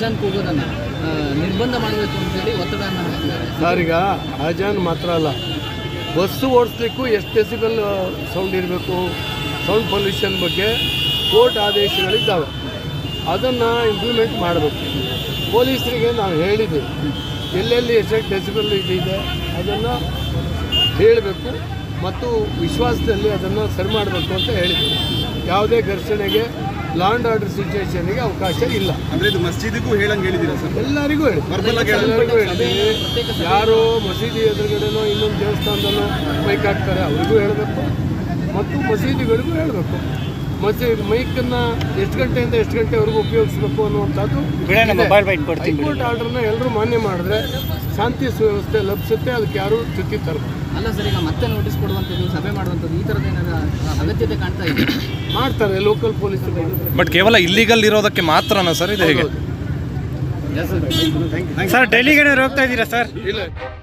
ಅಜಾನ್ ಕೂಗೋದನ್ನ ಆ, ನಿರ್ಬಂಧ ಮಾಡಬೇಕು ಅಂತೇಳಿ ಒತ್ತಡವನ್ನು ಹಾಕ್ತಿದ್ದಾರೆ ಸರ್ ಈಗ ಅಜಾನ್ ಮಾತ್ರ ಅಲ್ಲ ಬಸ್ಸು ಓಡಿಸ್ಲಿಕ್ಕೂ ಎಷ್ಟು ಡೆಸಿಬಲ್ ಸೌಂಡ್ ಇರಬೇಕು ಸೌಂಡ್ ಪೊಲ್ಯೂಷನ್ ಬಗ್ಗೆ ಕೋರ್ಟ್ ಆದೇಶಗಳಿದ್ದಾವೆ ಅದನ್ನು ಇಂಪ್ಲಿಮೆಂಟ್ ಮಾಡಬೇಕು ಪೊಲೀಸರಿಗೆ ನಾವು ಹೇಳಿದ್ದೀವಿ ಎಲ್ಲೆಲ್ಲಿ ಎಷ್ಟು ಡೆಸಿಬಲ್ ಇದಿದೆ ಅದನ್ನು ಹೇಳಬೇಕು ಮತ್ತು ವಿಶ್ವಾಸದಲ್ಲಿ ಅದನ್ನು ಸರಿ ಮಾಡಬೇಕು ಅಂತ ಹೇಳಿದ್ದೀವಿ ಯಾವುದೇ ಘರ್ಷಣೆಗೆ ಲಾಂಡ್ ಆರ್ಡರ್ ಸಿಚುವೇಶನ್ಗೆ ಅವಕಾಶ ಇಲ್ಲ ಅಂದ್ರೆ ಇದು ಮಸ್ಜಿದಿಗೂ ಹೇಳಂಗ್ ಹೇಳಿದ್ದೀರಾ ಸರ್ ಎಲ್ಲರಿಗೂ ಹೇಳಿ Verbal ಆಗಿ ಹೇಳಿ. ಎಲ್ಲರಿಗೂ ಹೇಳ್ತೀವಿ ಯಾರು ಮಸೀದಿ ಎದುರುಗಡೆನೋ ಇನ್ನೊಂದು ದೇವಸ್ಥಾನದಲ್ಲೋ ಬೈಕ್ ಹಾಕ್ತಾರೆ ಅವರಿಗೂ ಹೇಳಬೇಕು ಮತ್ತು ಮಸೀದಿಗಳಿಗೂ ಹೇಳಬೇಕು ಮಸೀದಿ ಮೈಕನ್ನು ಎಷ್ಟು ಗಂಟೆಯಿಂದ ಎಷ್ಟು ಗಂಟೆವರೆಗೂ ಉಪಯೋಗಿಸ್ಬೇಕು ಅನ್ನುವಂಥದ್ದು ಹೈಕೋರ್ಟ್ ಆರ್ಡರ್ನ ಎಲ್ಲರೂ ಮಾನ್ಯ ಮಾಡಿದ್ರೆ ಶಾಂತಿ ಸುವ್ಯವಸ್ಥೆ ಲಭಿಸುತ್ತೆ ಅದಕ್ಕೆ ಯಾರು ಚ್ಯುತಿ ತರಬೇಕು ಅಲ್ಲ ಸರ್ ಈಗ ಮತ್ತೆ ನೋಟಿಸ್ ಕೊಡುವಂಥದ್ದು ಸಭೆ ಮಾಡುವಂಥದ್ದು ಈ ಥರದ ಏನಾರ ಅಗತ್ಯತೆ ಕಾಣ್ತಾ ಇದೆ ಮಾಡ್ತಾರೆ ಲೋಕಲ್ ಪೊಲೀಸರು ಬಟ್ ಕೇವಲ ಇಲ್ಲಿಗಲ್ ಇರೋದಕ್ಕೆ ಮಾತ್ರನಾ ಸರ್ ಇದು ಹೇಗೆ ಥ್ಯಾಂಕ್ ಯು ಸರ್ ಡೆಲ್ಲಿಗೆ ಹೋಗ್ತಾ ಇದ್ದೀರಾ ಸರ್ ಇಲ್ಲ